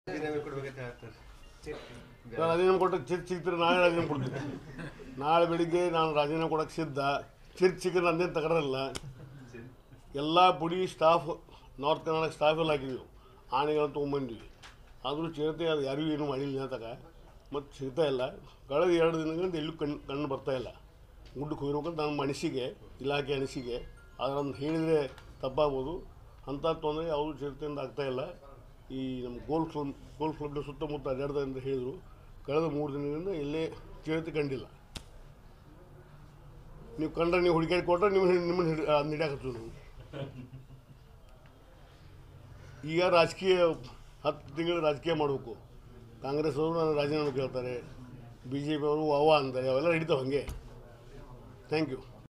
ರಾಜೀನಾಮೆ ಕೊಡ್ಬೇಕಂತ ಹೇಳ್ತಾರೆ ನಾನು ರಾಜೀನಾಮೆ ಕೊಟ್ಟು ಚಿರ್ ಸಿಗ್ತಾರೆ ನಾಳೆ ರಾಜೀನಾಮೆ ಕೊಡ್ತೀನಿ ನಾಳೆ ಬೆಳಿಗ್ಗೆ ನಾನು ರಾಜೀನಾಮೆ ಕೊಡೋಕ್ಕೆ ಸಿದ್ಧ ಚಿರ್ ಸಿಕ್ಕರೆ ನಂದೇನು ತಕರಲ್ಲ ಎಲ್ಲ ಪುಡಿ ಸ್ಟಾಫ್ ನಾರ್ತ್ ಕರ್ನಾಟಕ ಸ್ಟಾಫ್ ಎಲ್ಲ ಹಾಕಿದ್ವಿ ಆನೆಗಳನ್ನು ತೊಗೊಂಬಂದ್ವಿ ಆದರೂ ಚಿರತೆ ಅದು ಯಾರಿಗೂ ಏನೂ ಮಾಡಿಲ್ಲ ತಗ ಮತ್ತು ಸಿಗ್ತಾ ಇಲ್ಲ ಕಳೆದ ಎರಡು ದಿನಗಳಿಂದ ಎಲ್ಲೂ ಕಣ್ಣು ಕಣ್ಣು ಬರ್ತಾ ಇಲ್ಲ ಗುಡ್ಡಕ್ಕೆ ಹೋಗಿರ್ಬೇಕಂತ ನಮ್ಮ ಅನಿಸಿಕೆ ಇಲಾಖೆ ಅನಿಸಿಕೆ ಆದರೆ ಅಂತ ಹೇಳಿದರೆ ತಪ್ಪಾಗ್ಬೋದು ಅಂಥ ತೊಂದರೆ ಯಾವುದೂ ಚಿರತೆಯಿಂದ ಆಗ್ತಾ ಇಲ್ಲ ಈ ನಮ್ಮ ಗೋಲ್ ಕ್ಲಬ್ ಗೋಲ್ ಕ್ಲಬ್ನ ಸುತ್ತಮುತ್ತ ಅಡ್ಡಾಡ್ದ ಅಂತ ಹೇಳಿದರು ಕಳೆದ ಮೂರು ದಿನದಿಂದ ಎಲ್ಲೇ ಚಿರತೆ ಕಂಡಿಲ್ಲ ನೀವು ಕಂಡ್ರೆ ನೀವು ಹುಡುಕಾಡಿ ಕೊಟ್ಟರೆ ನಿಮ್ಮ ನಿಮ್ಮನ್ನು ಹಿಡಿ ಹಿಡಿಯಾಕತ್ತೀವಿ ನಾವು ಈಗ ರಾಜಕೀಯ ಹತ್ತು ತಿಂಗಳು ರಾಜಕೀಯ ಮಾಡಬೇಕು ಕಾಂಗ್ರೆಸ್ ಅವರು ನಾನು ರಾಜೀನಾಮೆ ಕೇಳ್ತಾರೆ ಬಿ ಜೆ ಪಿ ಅವರು ಅವ ಅಂತಾರೆ ಅವೆಲ್ಲ ಹಿಡಿತಾವೆ ಹಾಗೆ ಥ್ಯಾಂಕ್ ಯು